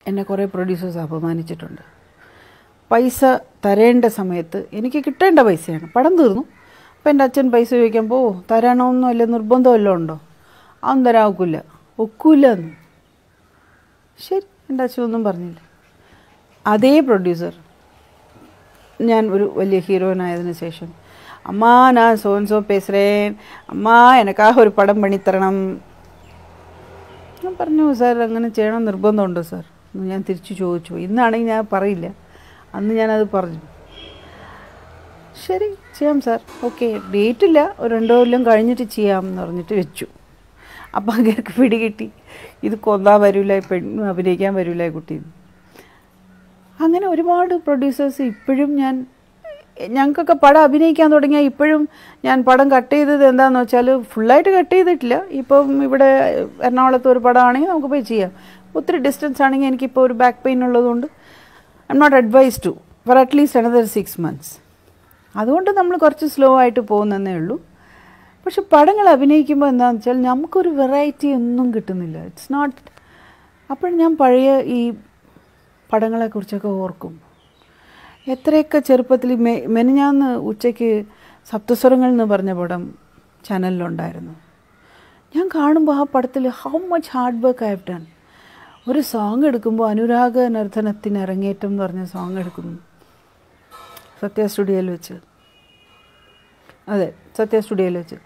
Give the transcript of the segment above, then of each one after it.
എന്നെ കുറേ പ്രൊഡ്യൂസേഴ്സ് അപമാനിച്ചിട്ടുണ്ട് പൈസ തരേണ്ട സമയത്ത് എനിക്ക് കിട്ടേണ്ട പൈസയാണ് പടം തീർന്നു അപ്പം എൻ്റെ അച്ഛൻ പൈസ ചോദിക്കുമ്പോൾ ഓ തരാനൊന്നും അല്ല നിർബന്ധം വല്ലതും ഉണ്ടോ അതൊന്നും തരാൻ ഒക്കില്ല ഒക്കില്ല എന്ന് ശരി എൻ്റെ അച്ഛൻ ഒന്നും പറഞ്ഞില്ല അതേ പ്രൊഡ്യൂസർ ഞാൻ ഒരു വലിയ ഹീറോയിനായതിനു ശേഷം അമ്മാ ഞാൻ സോൻ സോ പേசுகிறேன் അമ്മാ എനക്കാ ഒരു പടം പണിത്തരണം ഞാൻ പറഞ്ഞു സാർ അങ്ങനെ ചെയ്യണം നിർബന്ധമുണ്ടോ സാർ എന്ന് ഞാൻ തിരിച്ചു ചോദിച്ചു ഇന്നാണെങ്കിൽ ഞാൻ പറയില്ല അന്ന് ഞാനത് പറഞ്ഞു ശരി ചെയ്യാം സാർ ഓക്കെ ഡേറ്റ് ഇല്ല ഒരു രണ്ടോ കൊല്ലം കഴിഞ്ഞിട്ട് ചെയ്യാം എന്ന് പറഞ്ഞിട്ട് വെച്ചു അപ്പം അങ്ങേർക്ക് പിടികിട്ടി ഇത് കൊന്നാൻ വരില്ല പെണ്ണ് അഭിനയിക്കാൻ വരില്ല ഈ കുട്ടി അങ്ങനെ ഒരുപാട് പ്രൊഡ്യൂസേഴ്സ് ഇപ്പോഴും ഞാൻ ഞങ്ങൾക്കൊക്കെ പടം അഭിനയിക്കാൻ തുടങ്ങിയാൽ ഇപ്പോഴും ഞാൻ പടം കട്ട് ചെയ്തത് എന്താണെന്ന് വെച്ചാൽ ഫുള്ളായിട്ട് കട്ട് ചെയ്തിട്ടില്ല ഇപ്പം ഇവിടെ എറണാകുളത്ത് ഒരു പടമാണെങ്കിൽ നമുക്ക് പോയി ചെയ്യാം ഒത്തിരി ഡിസ്റ്റൻസ് ആണെങ്കിൽ എനിക്കിപ്പോൾ ഒരു ബാക്ക് പെയിൻ ഉള്ളതുകൊണ്ട് I'm not advise to for at least another six months അതുകൊണ്ട് നമ്മൾ കുറച്ച് സ്ലോ ആയിട്ട് പോകുന്നതേ ഉള്ളൂ പക്ഷെ പടങ്ങൾ അഭിനയിക്കുമ്പോൾ എന്താണെന്ന് വെച്ചാൽ നമുക്കൊരു വെറൈറ്റി ഒന്നും കിട്ടുന്നില്ല ഇറ്റ്സ് നോട്ട് അപ്പോൾ ഞാൻ പഴയ ഈ പടങ്ങളെക്കുറിച്ചൊക്കെ ഓർക്കും എത്രയൊക്കെ ചെറുപ്പത്തിൽ മെ മെനഞ്ഞാന്ന് ഉച്ചയ്ക്ക് സപ്തസ്വരങ്ങൾ എന്ന് പറഞ്ഞ പടം ചാനലിലുണ്ടായിരുന്നു ഞാൻ കാണുമ്പോൾ ആ പടത്തിൽ how much hard work I have done ഒരു സോങ് എടുക്കുമ്പോൾ അനുരാഗ നർത്തനത്തിന് അരങ്ങേറ്റം എന്ന് പറഞ്ഞ സോങ് എടുക്കുന്നു സത്യ സ്റ്റുഡിയോയിൽ വെച്ച് അതെ സത്യ സ്റ്റുഡിയോയിൽ വെച്ച്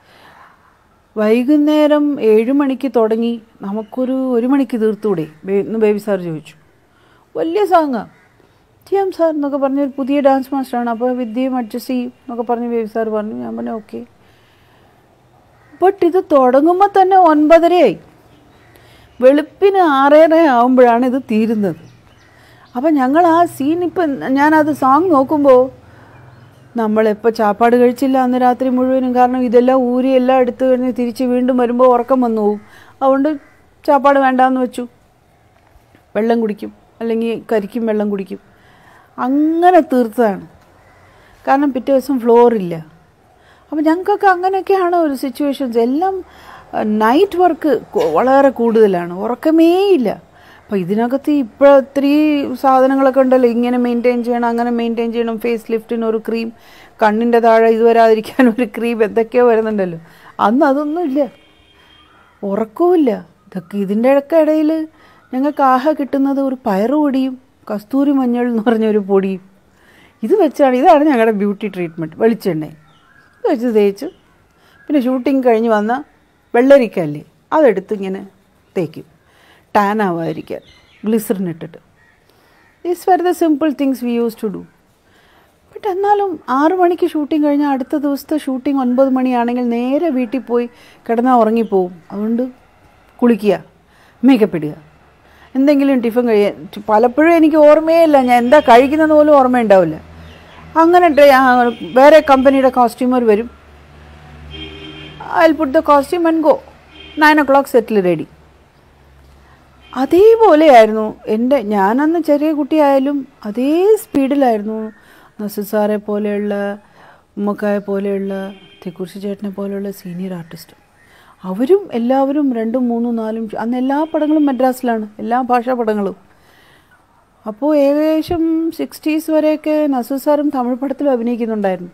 വൈകുന്നേരം ഏഴ് മണിക്ക് തുടങ്ങി നമുക്കൊരു ഒരു മണിക്ക് തീർത്തൂടെ ബേ- എന്ന് ബേബി സാർ ചോദിച്ചു വലിയ സോങ്ങാണ് ചെയ്യാം സാർ എന്നൊക്കെ പറഞ്ഞ് ഒരു പുതിയ ഡാൻസ് മാസ്റ്ററാണ് അപ്പോൾ വിദ്യയും അഡ്ജസ്റ്റ് ചെയ്യും എന്നൊക്കെ പറഞ്ഞ് ബേബി സാർ പറഞ്ഞു ഞാൻ പറഞ്ഞു ഓക്കെ ബട്ട് ഇത് തുടങ്ങുമ്പോൾ തന്നെ ഒൻപതരയായി വെളുപ്പിന് ആറര ആകുമ്പോഴാണ് ഇത് തീരുന്നത് അപ്പം ഞങ്ങൾ ആ സീൻ ഇപ്പം ഞാനത് സോങ് നോക്കുമ്പോൾ നമ്മളെപ്പോൾ ചാപ്പാട് കഴിച്ചില്ല അന്ന് രാത്രി മുഴുവനും കാരണം ഇതെല്ലാം ഊരി എല്ലാം എടുത്തു കഴിഞ്ഞ് തിരിച്ച് വീണ്ടും വരുമ്പോൾ ഉറക്കം വന്നു പോകും അതുകൊണ്ട് ചാപ്പാട് വേണ്ടാന്ന് വെച്ചു വെള്ളം കുടിക്കും അല്ലെങ്കിൽ കരിക്കും വെള്ളം കുടിക്കും അങ്ങനെ തീർത്തതാണ് കാരണം പിറ്റേ ദിവസം ഫ്ലോറില്ല അപ്പോൾ ഞങ്ങൾക്കൊക്കെ അങ്ങനെയൊക്കെയാണ് ഒരു സിറ്റുവേഷൻസ് എല്ലാം നൈറ്റ് വർക്ക് വളരെ കൂടുതലാണ് ഉറക്കമേ ഇല്ല അപ്പോൾ ഇതിനകത്ത് ഇപ്പോൾ ഒത്തിരി സാധനങ്ങളൊക്കെ ഉണ്ടല്ലോ ഇങ്ങനെ മെയിൻറ്റെയിൻ ചെയ്യണം അങ്ങനെ മെയിൻറ്റെയിൻ ചെയ്യണം ഫേസ് ലിഫ്റ്റിന് ഒരു ക്രീം കണ്ണിൻ്റെ താഴെ ഇത് വരാതിരിക്കാൻ ഒരു ക്രീം എന്തൊക്കെയോ വരുന്നുണ്ടല്ലോ അന്ന് അതൊന്നും ഇല്ല ഉറക്കവുമില്ല ഇതൊക്കെ ഇതിൻ്റെ ഒക്കെ ഇടയിൽ ഞങ്ങൾക്ക് ആഹ കിട്ടുന്നത് ഒരു പയറ് പൊടിയും കസ്തൂരി മഞ്ഞൾ എന്ന് പറഞ്ഞ ഒരു പൊടിയും ഇത് വെച്ചാണ് ഇതാണ് ഞങ്ങളുടെ ബ്യൂട്ടി ട്രീറ്റ്മെൻറ്റ് വെളിച്ചെണ്ണ ഇത് വെച്ച് തേച്ച് പിന്നെ ഷൂട്ടിങ് കഴിഞ്ഞ് വന്ന വെള്ളരിക്കല്ലേ അതെടുത്ത് ഇങ്ങനെ തേക്കും ടാൻ ആവാതിരിക്കാൻ ഗ്ലിസറിൻ ഇട്ടിട്ട് these were the simple things we use to do but എന്നാലും ആറു മണിക്ക് ഷൂട്ടിംഗ് കഴിഞ്ഞാൽ അടുത്ത ദിവസത്തെ ഷൂട്ടിംഗ് ഒൻപത് മണിയാണെങ്കിൽ നേരെ വീട്ടിൽ പോയി കിടന്നാൽ ഉറങ്ങിപ്പോവും അതുകൊണ്ട് കുളിക്കുക മേക്കപ്പ് ഇടുക എന്തെങ്കിലും ടിഫിൻ കഴിയാൻ പലപ്പോഴും എനിക്ക് ഓർമ്മയേ ഇല്ല ഞാൻ എന്താ കഴിക്കുന്നത് പോലും ഓർമ്മയുണ്ടാവില്ല അങ്ങനെ ഡ്ര- ആ, വേറെ കമ്പനിയുടെ കോസ്റ്റ്യൂമർ വരും I put the costume and go nine o'clock സെറ്റിൽ റെഡി അതേപോലെയായിരുന്നു എൻ്റെ ഞാനന്ന് ചെറിയ കുട്ടിയായാലും അതേ സ്പീഡിലായിരുന്നു നസീർ സാറെ പോലെയുള്ള ഉമ്മക്കായെ പോലെയുള്ള തെക്കുറിശി ചേട്ടനെ പോലെയുള്ള സീനിയർ ആർട്ടിസ്റ്റും അവരും എല്ലാവരും രണ്ടും മൂന്നും നാലും അന്ന് എല്ലാ പടങ്ങളും മദ്രാസിലാണ് എല്ലാ ഭാഷാ പടങ്ങളും അപ്പോൾ ഏകദേശം സിക്സ്റ്റീസ് വരെയൊക്കെ നസീർ സാറും തമിഴ് പടത്തിലും അഭിനയിക്കുന്നുണ്ടായിരുന്നു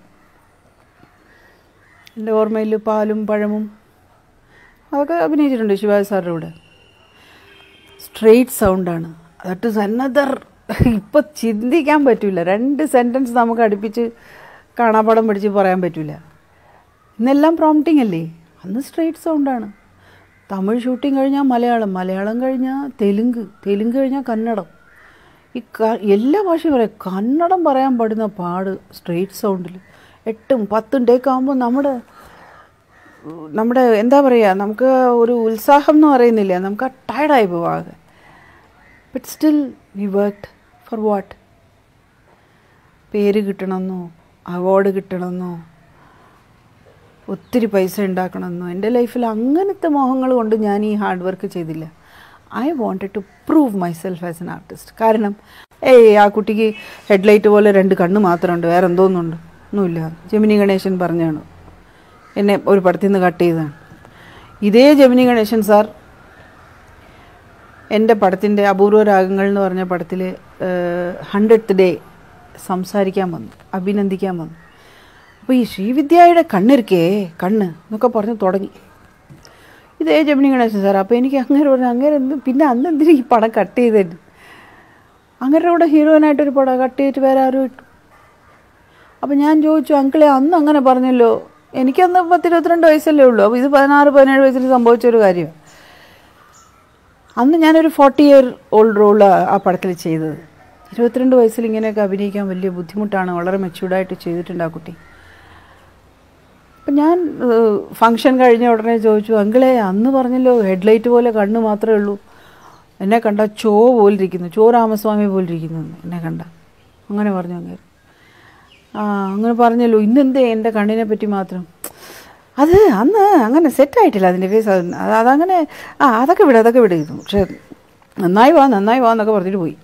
എൻ്റെ ഓർമ്മയിൽ പാലും പഴമും അതൊക്കെ അഭിനയിച്ചിട്ടുണ്ട് ശിവാജി സാറിൻ്റെ കൂടെ സ്ട്രെയിറ്റ് സൗണ്ടാണ് ദറ്റ് ഇസ് അനദർ ഇപ്പം ചിന്തിക്കാൻ പറ്റില്ല രണ്ട് സെൻറ്റൻസ് നമുക്ക് അടുപ്പിച്ച് കാണാപ്പാടം പഠിച്ച് പറയാൻ പറ്റില്ല ഇന്നെല്ലാം പ്രോംപ്റ്റിംഗ് അല്ലേ അന്ന് സ്ട്രെയിറ്റ് സൗണ്ടാണ് തമിഴ് ഷൂട്ടിംഗ് കഴിഞ്ഞാൽ മലയാളം മലയാളം കഴിഞ്ഞാൽ തെലുങ്ക് തെലുങ്ക് കഴിഞ്ഞാൽ കന്നഡം ഈ ക- എല്ലാ ഭാഷയും പറയാം കന്നഡം പറയാൻ പാടുന്ന പാട് സ്ട്രെയിറ്റ് സൗണ്ടിൽ എട്ടും പത്തും ടേക്ക് ആകുമ്പോൾ നമ്മുടെ നമ്മുടെ എന്താ പറയുക നമുക്ക് ഒരു ഉത്സാഹം എന്ന് പറയുന്നില്ല നമുക്ക് ടയർഡായി പോവാതെ but still we worked for what പേര് കിട്ടണമെന്നോ അവാർഡ് കിട്ടണമെന്നോ ഒത്തിരി പൈസ ഉണ്ടാക്കണമെന്നോ എൻ്റെ ലൈഫിൽ അങ്ങനത്തെ മോഹങ്ങൾ കൊണ്ട് ഞാൻ ഈ ഹാർഡ് വർക്ക് ചെയ്തില്ല I wanted to prove myself as an artist കാരണം ഏയ് ആ കുട്ടിക്ക് ഹെഡ്ലൈറ്റ് പോലെ രണ്ട് കണ്ണ് മാത്രമുണ്ട് വേറെ എന്തോന്നുണ്ട് ഒന്നുമില്ല ജമിനി ഗണേശൻ പറഞ്ഞാണ് എന്നെ ഒരു പടത്തിൽ നിന്ന് കട്ട് ചെയ്തതാണ് ഇതേ ജമിനി ഗണേശൻ സാർ എൻ്റെ പടത്തിൻ്റെ അപൂർവ രാഗങ്ങൾ എന്ന് പറഞ്ഞ പടത്തിൽ ഹൺഡ്രഡ് ഡേ സംസാരിക്കാൻ വന്നു അഭിനന്ദിക്കാൻ വന്നു അപ്പോൾ ഈ ശ്രീവിദ്യയുടെ കണ്ണിരിക്കേ കണ്ണ് എന്നൊക്കെ പറഞ്ഞ് തുടങ്ങി ഇതേ ജമിനി ഗണേശൻ സാർ അപ്പോൾ എനിക്ക് അങ്ങനെ പറഞ്ഞു അങ്ങനെ എന്ത് പിന്നെ അന്ന് എന്തിനാ ഈ പടം കട്ട് ചെയ്തത് അങ്ങനെ കൂടെ ഹീറോയിനായിട്ടൊരു പടം കട്ട് ചെയ്തിട്ട് വേറെ ആരും ഇട്ടു അപ്പോൾ ഞാൻ ചോദിച്ചു അങ്കിളെ അന്ന് അങ്ങനെ പറഞ്ഞല്ലോ എനിക്കന്ന് പത്തിരുപത്തിരണ്ട് വയസ്സല്ലേ ഉള്ളൂ അപ്പോൾ ഇത് പതിനാറ് പതിനേഴ് വയസ്സിൽ സംഭവിച്ചൊരു കാര്യമാണ് അന്ന് ഞാനൊരു ഫോർട്ടി ഇയർ ഓൾഡ് റോൾ ആ പടത്തിൽ ചെയ്തത് ഇരുപത്തിരണ്ട് വയസ്സിൽ ഇങ്ങനെയൊക്കെ അഭിനയിക്കാൻ വലിയ ബുദ്ധിമുട്ടാണ് വളരെ മെച്യൂർഡായിട്ട് ചെയ്തിട്ടുണ്ട് ആ കുട്ടി അപ്പം ഞാൻ ഫങ്ഷൻ കഴിഞ്ഞ ഉടനെ ചോദിച്ചു അങ്കിളെ അന്ന് പറഞ്ഞല്ലോ ഹെഡ്ലൈറ്റ് പോലെ കണ്ണ് മാത്രമേ ഉള്ളൂ എന്നെ കണ്ട ചോ പോലിരിക്കുന്നു ചോ രാമസ്വാമി പോലിരിക്കുന്നു എന്ന് എന്നെ കണ്ട അങ്ങനെ പറഞ്ഞു അങ്ങേര് ആ അങ്ങനെ പറഞ്ഞല്ലോ ഇന്നെന്തേ എൻ്റെ കണ്ണിനെ പറ്റി മാത്രം അത് അന്ന് അങ്ങനെ സെറ്റായിട്ടില്ല അതിൻ്റെ ഫേസ് അത് അതങ്ങനെ ആ അതൊക്കെ വിട് അതൊക്കെ വിടുന്നു പക്ഷെ നന്നായി വാ നന്നായി വാ എന്നൊക്കെ പറഞ്ഞിട്ട് പോയി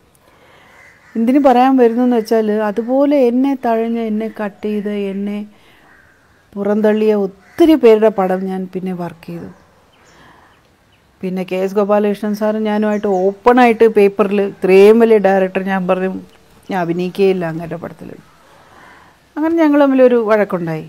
എന്തിനു പറയാൻ വരുന്നു എന്ന് വെച്ചാൽ അതുപോലെ എന്നെ തഴഞ്ഞ് എന്നെ കട്ട് ചെയ്ത് എന്നെ പുറന്തള്ളിയ ഒത്തിരി പേരുടെ പടം ഞാൻ പിന്നെ വർക്ക് ചെയ്തു പിന്നെ കെ എസ് ഗോപാലകൃഷ്ണൻ സാറും ഞാനുമായിട്ട് ഓപ്പണായിട്ട് പേപ്പറിൽ ഇത്രയും വലിയ ഡയറക്ടർ ഞാൻ പറഞ്ഞു ഞാൻ അഭിനയിക്കുകയില്ല അങ്ങയുടെ പടത്തിൽ അങ്ങനെ ഞങ്ങൾ തമ്മിലൊരു വഴക്കുണ്ടായി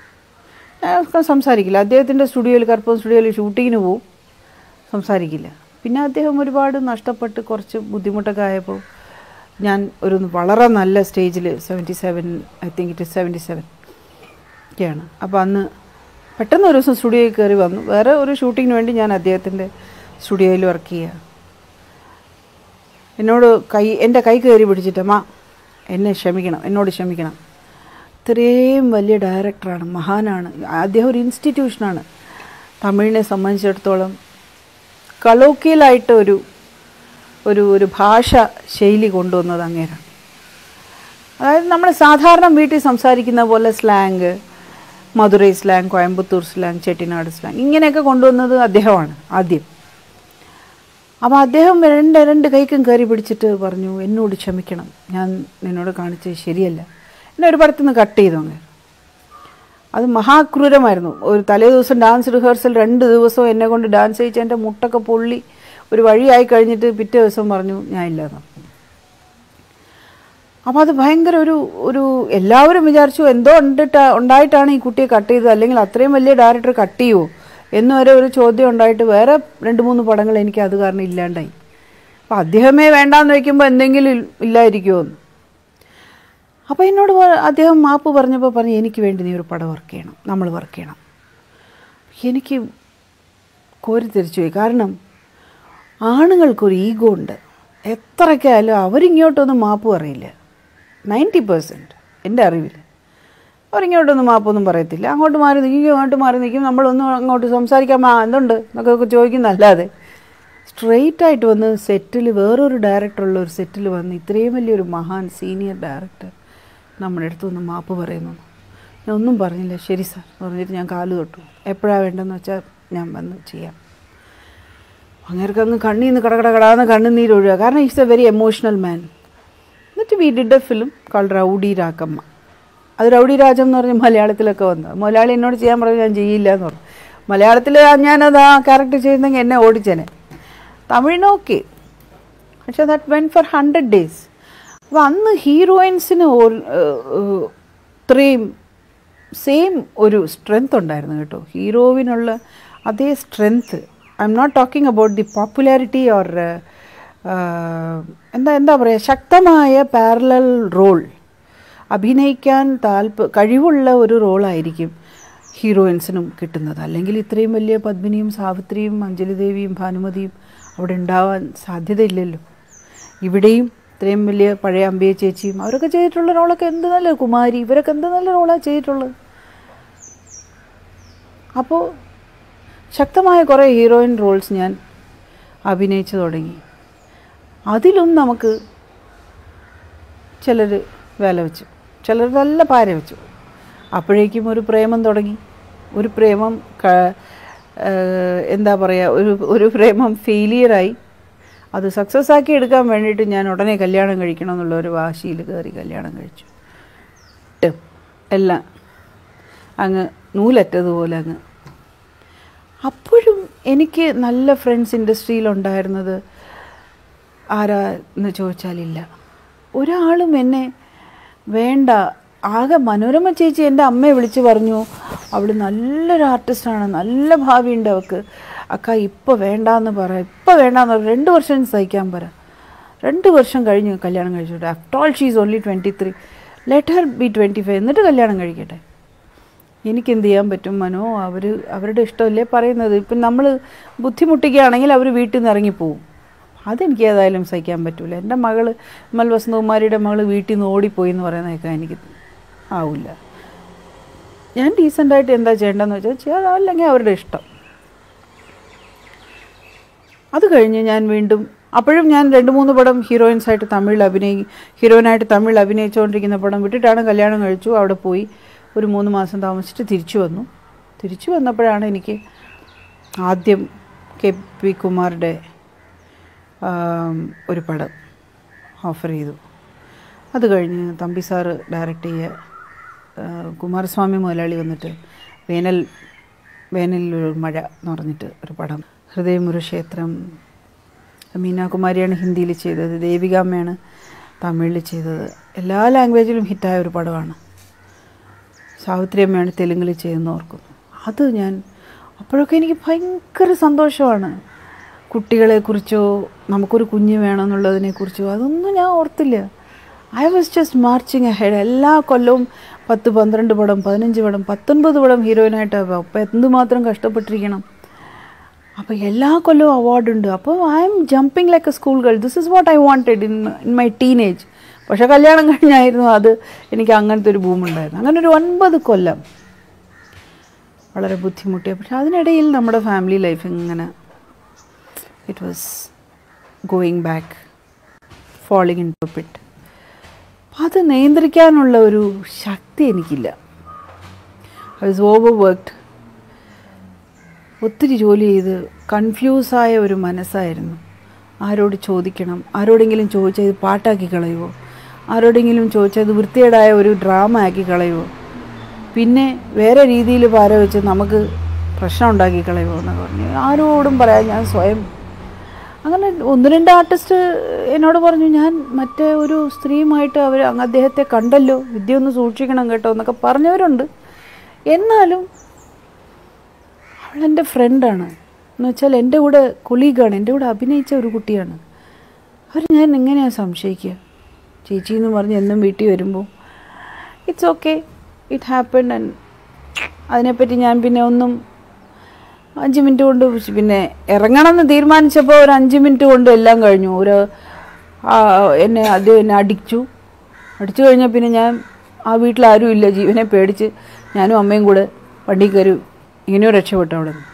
ഞാൻ സംസാരിക്കില്ല അദ്ദേഹത്തിൻ്റെ സ്റ്റുഡിയോയിൽ കറുപ്പം സ്റ്റുഡിയോയിൽ ഷൂട്ടിങ്ങിന് പോവും സംസാരിക്കില്ല പിന്നെ അദ്ദേഹം ഒരുപാട് നഷ്ടപ്പെട്ട് കുറച്ച് ബുദ്ധിമുട്ടൊക്കെ ആയപ്പോൾ ഞാൻ ഒരു വളരെ നല്ല സ്റ്റേജിൽ seventy seven I think it is seventy seven ഒക്കെയാണ് അപ്പോൾ അന്ന് പെട്ടെന്ന് ഒരു ദിവസം സ്റ്റുഡിയോയിൽ കയറി വന്നു വേറെ ഒരു ഷൂട്ടിങ്ങിന് വേണ്ടി ഞാൻ അദ്ദേഹത്തിൻ്റെ സ്റ്റുഡിയോയിൽ വർക്ക് ചെയ്യുക എന്നോട് കൈ എൻ്റെ കൈ കയറി പിടിച്ചിട്ട് മാ എന്നെ ക്ഷമിക്കണം എന്നോട് ക്ഷമിക്കണം ഇത്രയും വലിയ ഡയറക്ടറാണ് മഹാനാണ് അദ്ദേഹം ഒരു ഇൻസ്റ്റിറ്റ്യൂഷനാണ് തമിഴിനെ സംബന്ധിച്ചിടത്തോളം കളോക്കിയലായിട്ട് ഒരു ഒരു ഒരു ഭാഷ ശൈലി കൊണ്ടുവന്നത് അങ്ങേരാണ് അതായത് നമ്മൾ സാധാരണ വീട്ടിൽ സംസാരിക്കുന്ന പോലെ slang Madurai slang Coimbatore slang Chettinad slang ഇങ്ങനെയൊക്കെ കൊണ്ടുവന്നത് അദ്ദേഹമാണ് ആദ്യം അപ്പോൾ അദ്ദേഹം രണ്ട് രണ്ട് കൈക്കും കയറി പിടിച്ചിട്ട് പറഞ്ഞു എന്നോട് ക്ഷമിക്കണം ഞാൻ നിന്നോട് കാണിച്ചത് ശരിയല്ല എന്നെ ഒരു പടത്തിൽ നിന്ന് കട്ട് ചെയ്തു അങ്ങനെ അത് മഹാക്രൂരമായിരുന്നു ഒരു തലേ ദിവസം ഡാൻസ് റിഹേഴ്സൽ രണ്ട് ദിവസവും എന്നെ കൊണ്ട് ഡാൻസ് ചെയ്യിച്ച് എൻ്റെ മുട്ടൊക്കെ പൊള്ളി ഒരു വഴിയായി കഴിഞ്ഞിട്ട് പിറ്റേ ദിവസം പറഞ്ഞു ഞാൻ ഇല്ലാന്ന് അപ്പോൾ അത് ഭയങ്കര ഒരു ഒരു എല്ലാവരും വിചാരിച്ചു എന്തോ ഉണ്ടിട്ട് ഉണ്ടായിട്ടാണ് ഈ കുട്ടിയെ കട്ട് ചെയ്തത് അല്ലെങ്കിൽ അത്രയും വലിയ ഡയറക്ടർ കട്ട് ചെയ്യുമോ എന്ന് വരെ ഒരു ചോദ്യം ഉണ്ടായിട്ട് വേറെ രണ്ട് മൂന്ന് പടങ്ങൾ എനിക്ക് അത് കാരണം ഇല്ലാണ്ടായി അപ്പോൾ അദ്ദേഹമേ വേണ്ടാന്ന് വയ്ക്കുമ്പോൾ എന്തെങ്കിലും ഇല്ലായിരിക്കുമോ എന്ന് അപ്പോൾ എന്നോട് അദ്ദേഹം മാപ്പ് പറഞ്ഞപ്പോൾ പറഞ്ഞു എനിക്ക് വേണ്ടി നീ ഒരു പടം വർക്ക് ചെയ്യണം നമ്മൾ വർക്ക് ചെയ്യണം എനിക്ക് കോരിത്തിരിച്ചു പോയി കാരണം ആണുങ്ങൾക്കൊരു ഈഗോ ഉണ്ട് എത്രയ്ക്കായാലും അവരിങ്ങോട്ടൊന്നും മാപ്പ് പറയില്ല നയൻറ്റി പെർസെൻറ്റ് എൻ്റെ അറിവിൽ അവരിങ്ങോട്ടൊന്നും മാപ്പൊന്നും പറയത്തില്ല അങ്ങോട്ട് മാറി നിൽക്കും ഇങ്ങോട്ട് മാറി നിൽക്കും നമ്മളൊന്നും അങ്ങോട്ട് സംസാരിക്കാൻ ആ എന്തുണ്ട് എന്നൊക്കെ ചോദിക്കുന്നല്ലാതെ സ്ട്രെയിറ്റ് ആയിട്ട് വന്ന് സെറ്റിൽ വേറൊരു ഡയറക്ടറുള്ള ഒരു സെറ്റിൽ വന്ന് ഇത്രയും വലിയൊരു മഹാൻ സീനിയർ ഡയറക്ടർ നമ്മുടെ അടുത്ത് വന്ന് മാപ്പ് പറയുന്നു ഞാൻ ഒന്നും പറഞ്ഞില്ല ശരി സാർ പറഞ്ഞിട്ട് ഞാൻ കാല് തൊട്ടു എപ്പോഴാണ് വേണ്ടതെന്ന് വെച്ചാൽ ഞാൻ വന്ന് ചെയ്യാം അങ്ങേർക്ക് അങ്ങ് കണ്ണിൽ നിന്ന് കടകട കടാന്ന് കണ്ണുനീരൊഴുക കാരണം is a very emotional man എന്നിട്ട് we did a film call rowdy Rakkamma അത് റൗഡി രാജം എന്ന് പറഞ്ഞ് മലയാളത്തിലൊക്കെ വന്നത് മലയാളി എന്നോട് ചെയ്യാൻ പറഞ്ഞു ഞാൻ ചെയ്യില്ല എന്ന് പറഞ്ഞു മലയാളത്തിൽ ഞാനത് ആ ക്യാരക്ടർ ചെയ്യുന്നെങ്കിൽ എന്നെ ഓടിച്ചേനെ തമിഴിന് ഓക്കെ പക്ഷേ that when four hundred days അപ്പോൾ അന്ന് ഹീറോയിൻസിന് ഇത്രയും സെയിം ഒരു സ്ട്രെങ്ത് ഉണ്ടായിരുന്നു കേട്ടോ ഹീറോവിനുള്ള അതേ strength I'm not talking about the popularity or എന്താ എന്താ പറയുക ശക്തമായ പാരലൽ റോൾ അഭിനയിക്കാൻ താല്പ കഴിവുള്ള ഒരു റോളായിരിക്കും ഹീറോയിൻസിനും കിട്ടുന്നത് അല്ലെങ്കിൽ ഇത്രയും വലിയ പത്മിനിയും സാവിത്രിയും അഞ്ജലി ദേവിയും ഭാനുമതിയും അവിടെ ഉണ്ടാവാൻ സാധ്യതയില്ലല്ലോ ഇവിടെയും ഇത്രയും വലിയ പഴയ അമ്പിയ ചേച്ചിയും അവരൊക്കെ ചെയ്തിട്ടുള്ള റോളൊക്കെ എന്ത് നല്ല കുമാരി ഇവരൊക്കെ എന്ത് നല്ല റോളാണ് ചെയ്തിട്ടുള്ളത് അപ്പോൾ ശക്തമായ കുറേ ഹീറോയിൻ റോൾസ് ഞാൻ അഭിനയിച്ചു തുടങ്ങി അതിലും നമുക്ക് ചിലർ വില വെച്ചു ചിലർ നല്ല പാര വെച്ചു അപ്പോഴേക്കും ഒരു പ്രേമം തുടങ്ങി ഒരു പ്രേമം എന്താ പറയുക ഒരു ഒരു പ്രേമം ഫെയിലിയറായി അത് സക്സസ് ആക്കി എടുക്കാൻ വേണ്ടിയിട്ട് ഞാൻ ഉടനെ കല്യാണം കഴിക്കണം എന്നുള്ള ഒരു വാശിയിൽ കയറി കല്യാണം കഴിച്ചു എല്ലാം അങ്ങ് നൂലറ്റതുപോലെ അങ്ങ് അപ്പോഴും എനിക്ക് നല്ല ഫ്രണ്ട്സ് ഇൻഡസ്ട്രിയിലുണ്ടായിരുന്നത് ആരാ എന്ന് ചോദിച്ചാലില്ല ഒരാളും എന്നെ വേണ്ട ആകെ മനോരമ ചേച്ചി എൻ്റെ അമ്മയെ വിളിച്ച് പറഞ്ഞു അവൾ നല്ലൊരു ആർട്ടിസ്റ്റാണ് നല്ല ഭാവിയുണ്ട് അവൾക്ക് അക്ക ഇപ്പോൾ വേണ്ടാന്ന് പറ ഇപ്പോൾ വേണ്ടാന്ന് പറ രണ്ട് വർഷം സഹിക്കാൻ പറ രണ്ട് വർഷം കഴിഞ്ഞ് കല്യാണം കഴിച്ചോട്ടെ after all she's only twenty three let her be twenty five എന്നിട്ട് കല്യാണം കഴിക്കട്ടെ എനിക്കെന്ത് ചെയ്യാൻ പറ്റും മനോ അവർ അവരുടെ ഇഷ്ടമല്ലേ പറയുന്നത് ഇപ്പം നമ്മൾ ബുദ്ധിമുട്ടിക്കുകയാണെങ്കിൽ അവർ വീട്ടിൽ നിന്ന് ഇറങ്ങിപ്പോവും അതെനിക്ക് ഏതായാലും സഹിക്കാൻ പറ്റില്ല എൻ്റെ മകൾ വിമൽ വസന്തകുമാരിയുടെ മകൾ വീട്ടിൽ നിന്ന് ഓടിപ്പോയി എന്ന് പറയുന്നതൊക്കെ എനിക്ക് ആവില്ല ഞാൻ ഡീസൻ്റായിട്ട് എന്താ ചെയ്യേണ്ടതെന്ന് വെച്ചാൽ ചെയ്യാം അല്ലെങ്കിൽ അവരുടെ ഇഷ്ടം അത് കഴിഞ്ഞ് ഞാൻ വീണ്ടും അപ്പോഴും ഞാൻ രണ്ട് മൂന്ന് പടം ഹീറോയിൻസായിട്ട് തമിഴിൽ അഭിനയി ഹീറോയിനായിട്ട് തമിഴിൽ അഭിനയിച്ചുകൊണ്ടിരിക്കുന്ന പടം വിട്ടിട്ടാണ് കല്യാണം കഴിച്ചു അവിടെ പോയി ഒരു മൂന്ന് മാസം താമസിച്ചിട്ട് തിരിച്ചു വന്നു തിരിച്ചു വന്നപ്പോഴാണ് എനിക്ക് ആദ്യം കെ പി കുമാറുടെ ആം, ഒരു പടം ഓഫർ ചെയ്തു അത് കഴിഞ്ഞ് തമ്പി സാറ് ഡയറക്റ്റ് ചെയ്യ ആ, കുമാരസ്വാമി മുതലാളി വന്നിട്ട് വേനൽ വേനലിൽ ഒരു മഴ എന്ന് പറഞ്ഞിട്ട് ഒരു പടം ഹൃദയമുരു ക്ഷേത്രം മീനാകുമാരിയാണ് ഹിന്ദിയിൽ ചെയ്തത് ദേവികാമ്മയാണ് തമിഴിൽ ചെയ്തത് എല്ലാ ലാംഗ്വേജിലും ഹിറ്റായ ഒരു പടമാണ് സാവിത്രി അമ്മയാണ് തെലുങ്കിൽ ചെയ്യുന്ന ഓർക്കും അത് ഞാൻ അപ്പോഴൊക്കെ എനിക്ക് ഭയങ്കര സന്തോഷമാണ് കുട്ടികളെക്കുറിച്ചോ നമുക്കൊരു കുഞ്ഞ് വേണമെന്നുള്ളതിനെക്കുറിച്ചോ അതൊന്നും ഞാൻ ഓർത്തില്ല I was just marching ahead എല്ലാ കൊല്ലവും പത്ത് പന്ത്രണ്ട് പടം പതിനഞ്ച് പടം പത്തൊൻപത് പടം ഹീറോയിനായിട്ടാണ് അപ്പോൾ എന്തുമാത്രം കഷ്ടപ്പെട്ടിരിക്കണം അപ്പോൾ എല്ലാ കൊല്ലവും അവാർഡുണ്ട് അപ്പോൾ I'm jumping like a school girl this is what I wanted in in my teenage പക്ഷേ കല്യാണം കഴിഞ്ഞായിരുന്നു അത് എനിക്ക് അങ്ങനത്തെ ഒരു ഭൂമുണ്ടായിരുന്നു അങ്ങനെ ഒരു ഒൻപത് കൊല്ലം വളരെ ബുദ്ധിമുട്ടിയ പക്ഷെ അതിനിടയിൽ നമ്മുടെ ഫാമിലി ലൈഫ് ഇങ്ങനെ it was going back falling in to pit അത് നിയന്ത്രിക്കാനുള്ള ഒരു ശക്തി എനിക്കില്ല ഐ വാസ് ഓവർ വർക്ക്ഡ് ഒത്തിരി ജോലി ചെയ്ത് കൺഫ്യൂസായ ഒരു മനസ്സായിരുന്നു ആരോട് ചോദിക്കണം ആരോടെങ്കിലും ചോദിച്ചാൽ ഇത് പാട്ടാക്കി കളയുമോ ആരോടെങ്കിലും ചോദിച്ചാൽ ഇത് വൃത്തികേടായ ഒരു ഡ്രാമ ആക്കി കളയുമോ പിന്നെ വേറെ രീതിയിൽ പാര വെച്ച് നമുക്ക് പ്രശ്നം ഉണ്ടാക്കി കളയുമോ എന്നൊക്കെ പറഞ്ഞു ആരോടും പറയാൻ ഞാൻ സ്വയം അങ്ങനെ ഒന്ന് രണ്ട് ആർട്ടിസ്റ്റ് എന്നോട് പറഞ്ഞു ഞാൻ മറ്റേ ഒരു സ്ത്രീയുമായിട്ട് അവർ അദ്ദേഹത്തെ കണ്ടല്ലോ വിദ്യ ഒന്ന് സൂക്ഷിക്കണം കേട്ടോ എന്നൊക്കെ പറഞ്ഞവരുണ്ട് എന്നാലും അവൾ എൻ്റെ ഫ്രണ്ടാണ് എന്ന് വെച്ചാൽ എൻ്റെ കൂടെ കൊളീഗാണ് എൻ്റെ കൂടെ അഭിനയിച്ച ഒരു കുട്ടിയാണ് അവർ ഞാൻ എങ്ങനെയാണ് സംശയിക്കുക ചേച്ചി എന്ന് പറഞ്ഞ് എന്നും വീട്ടിൽ വരുമ്പോൾ it's okay it happen and അതിനെപ്പറ്റി ഞാൻ പിന്നെ ഒന്നും അഞ്ച് മിനിറ്റ് കൊണ്ട് പിന്നെ ഇറങ്ങണമെന്ന് തീരുമാനിച്ചപ്പോൾ ഒരു അഞ്ച് മിനിറ്റ് കൊണ്ട് എല്ലാം കഴിഞ്ഞു ഒരു ആ, എന്നെ അത് എന്നെ അടിച്ചു അടിച്ചു കഴിഞ്ഞാൽ പിന്നെ ഞാൻ ആ വീട്ടിൽ ആരും ഇല്ല ജീവനെ പേടിച്ച് ഞാനും അമ്മയും കൂടെ വണ്ടി കയറി ഇങ്ങനെയോ രക്ഷപ്പെട്ടു അവിടെ നിന്ന്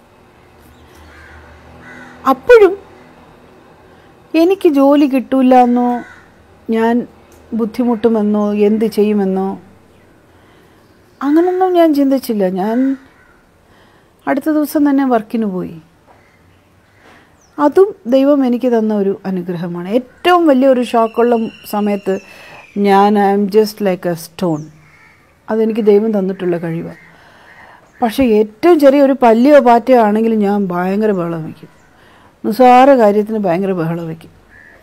അപ്പോഴും എനിക്ക് ജോലി കിട്ടൂല എന്നോ ഞാൻ ബുദ്ധിമുട്ടുമെന്നോ എന്ത് ചെയ്യുമെന്നോ അങ്ങനൊന്നും ഞാൻ ചിന്തിച്ചില്ല ഞാൻ അടുത്ത ദിവസം തന്നെ വർക്കിന് പോയി അതും ദൈവം എനിക്ക് തന്ന ഒരു അനുഗ്രഹമാണ് ഏറ്റവും വലിയൊരു ഷോക്കുള്ള സമയത്ത് ഞാൻ I'm just like a stone അതെനിക്ക് ദൈവം തന്നിട്ടുള്ള കഴിവാണ് പക്ഷേ ഏറ്റവും ചെറിയൊരു പല്ലിയോ പാറ്റയോ ആണെങ്കിലും ഞാൻ ഭയങ്കര ബഹളം വയ്ക്കും നിസ്സാര കാര്യത്തിന് ഭയങ്കര ബഹളം വയ്ക്കും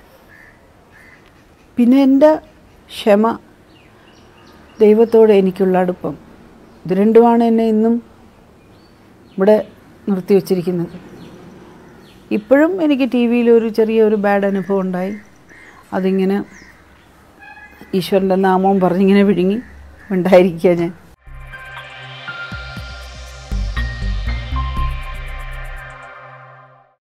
പിന്നെ എൻ്റെ ക്ഷമ ദൈവത്തോട് എനിക്കുള്ള അടുപ്പം ഇത് രണ്ടുമാണ് എന്നെ ഇന്നും ഇവിടെ നിർത്തി വച്ചിരിക്കുന്നത് ഇപ്പോഴും എനിക്ക് ടി വിയിൽ ഒരു ചെറിയൊരു ബാഡ് അനുഭവം ഉണ്ടായി അതിങ്ങനെ ഈശ്വരൻ്റെ നാമവും പറഞ്ഞിങ്ങനെ വിഴുങ്ങി ഉണ്ടായിരിക്കുക ഞാൻ